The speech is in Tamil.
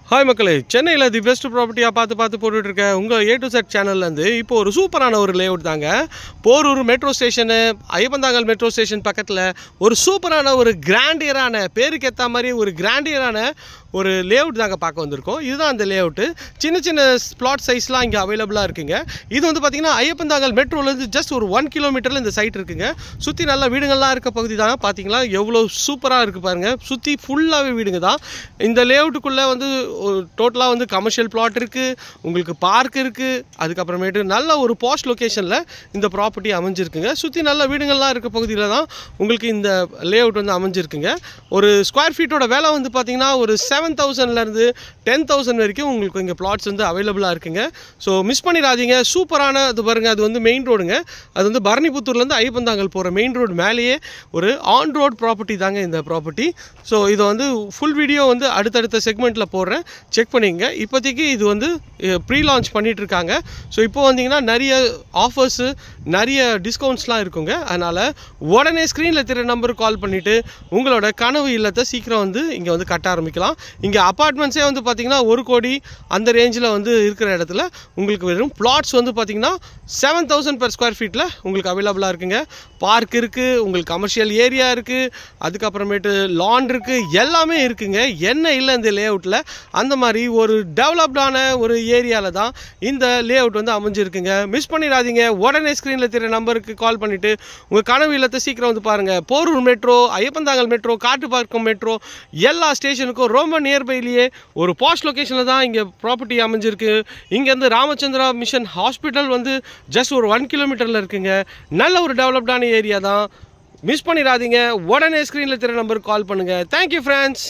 ஹாய் மக்களே சென்னையில் தி பெஸ்ட் ப்ராப்பர்ட்டியாக பார்த்து பார்த்து போட்டுட்டு இருக்க உங்கள் ஏ டு செட் சேனல்லேருந்து இப்போ ஒரு சூப்பரான ஒரு லேஅவுட் தாங்க Porur metro station Iyyappanthangal metro station பக்கத்தில் ஒரு சூப்பரான ஒரு கிராண்டியரான பேருக்கு ஏற்ற மாதிரி ஒரு கிராண்டியரான ஒரு லேஅவுட் தாங்க பார்க்க வந்திருக்கோம் இதுதான் அந்த லேஅவுட்டு சின்ன சின்ன ஸ்ப்ளாட் சைஸ்லாம் இங்கே அவைலபிளாக இருக்குங்க இது வந்து பார்த்தீங்கன்னா ஐயப்பந்தாங்கல் மெட்ரோலேருந்து ஜஸ்ட் ஒரு ஒன் கிலோமீட்டரில் இந்த சைட் இருக்குங்க சுற்றி நல்ல வீடுங்கள்லாம் இருக்க பகுதி தாங்க பார்த்தீங்களா எவ்வளோ சூப்பராக இருக்குது பாருங்கள் சுற்றி ஃபுல்லாகவே வீடுங்க தான் இந்த லேஅவுட்டுக்குள்ளே வந்து டோட்டலாக வந்து கமர்ஷியல் பிளாட் இருக்குது உங்களுக்கு பார்க் இருக்குது அதுக்கப்புறமேட்டு நல்ல ஒரு போஸ்ட் லொக்கேஷனில் இந்த ப்ராப்பர்ட்டி அமைஞ்சிருக்குங்க சுற்றி நல்ல வீடுங்கள்லாம் இருக்க பகுதியில் தான் உங்களுக்கு இந்த லேஅவுட் வந்து அமைஞ்சிருக்குங்க ஒரு ஸ்கொயர் ஃபீட்டோட விலை வந்து பார்த்தீங்கன்னா ஒரு செவன் தௌசண்ட்லேருந்து டென் தௌசண்ட் வரைக்கும் உங்களுக்கு இங்கே பிளாட்ஸ் வந்து அவைலபிளாக இருக்குங்க ஸோ மிஸ் பண்ணிடாதீங்க சூப்பரான அது பாருங்கள் அது வந்து மெயின் ரோடுங்க அது வந்து பரணிபுத்தூர்லேருந்து ஐப்பந்தாங்கல் போகிற மெயின் ரோடு மேலேயே ஒரு ஆன் ரோட் ப்ராப்பர்ட்டி தாங்க இந்த ப்ராப்பர்ட்டி ஸோ இதை வந்து ஃபுல் வீடியோ வந்து அடுத்தடுத்த செக்மெண்ட்டில் போடுறேன் செக் பண்ணிங்க இப்போதைக்கு இது வந்து ப்ரீ லான்ச் பண்ணிட்டு இருக்காங்க ஸோ இப்போ வந்தீங்கன்னா நிறைய ஆஃபர்ஸு நிறைய டிஸ்கவுண்ட்ஸ்லாம் இருக்குங்க அதனால் உடனே ஸ்க்ரீனில் தெரிய நம்பருக்கு கால் பண்ணிவிட்டு உங்களோட கனவு இல்லத்தை சீக்கிரம் வந்து இங்கே வந்து கட்ட ஆரம்பிக்கலாம் இங்கே அப்பார்ட்மெண்ட்ஸே வந்து பார்த்திங்கன்னா ஒரு கோடி அந்த ரேஞ்சில் வந்து இருக்கிற இடத்துல உங்களுக்கு வெறும் பிளாட்ஸ் வந்து பார்த்திங்கன்னா செவன் தௌசண்ட் per ஸ்கொயர் ஃபீட்டில் உங்களுக்கு அவைலபிளாக இருக்குங்க பார்க் இருக்குது உங்களுக்கு கமர்ஷியல் ஏரியா இருக்குது அதுக்கப்புறமேட்டு லான் இருக்குது எல்லாமே இருக்குங்க என்ன இல்லை இந்த லேஅவுட்டில் அந்த மாதிரி ஒரு டெவலப்டான ஒரு ஏரியாவில் தான் இந்த லேஅவுட் வந்து அமைஞ்சிருக்குங்க மிஸ் பண்ணிடாதீங்க உடனே ஸ்க்ரீனில் தெரிய நம்பருக்கு கால் பண்ணிவிட்டு உங்கள் கனவு இல்லத்தை சீக்கிரம் வந்து பாருங்கள் Porur metro Iyyappanthangal metro Kattupakkam metro எல்லா ஸ்டேஷனுக்கும் ரொம்ப நியர்பைலேயே ஒரு பாஸ்ட் லொக்கேஷனில் தான் இங்கே ப்ராப்பர்ட்டி அமைஞ்சிருக்கு இங்கேருந்து ராமச்சந்திரா மிஷன் ஹாஸ்பிட்டல் வந்து ஜஸ்ட் ஒரு ஒன் கிலோமீட்டரில் இருக்குங்க நல்ல ஒரு டெவலப்டான ஏரியா தான் மிஸ் பண்ணிடாதீங்க உடனே ஸ்க்ரீனில் தெரிய நம்பருக்கு கால் பண்ணுங்கள் தேங்க்யூ ஃப்ரெண்ட்ஸ்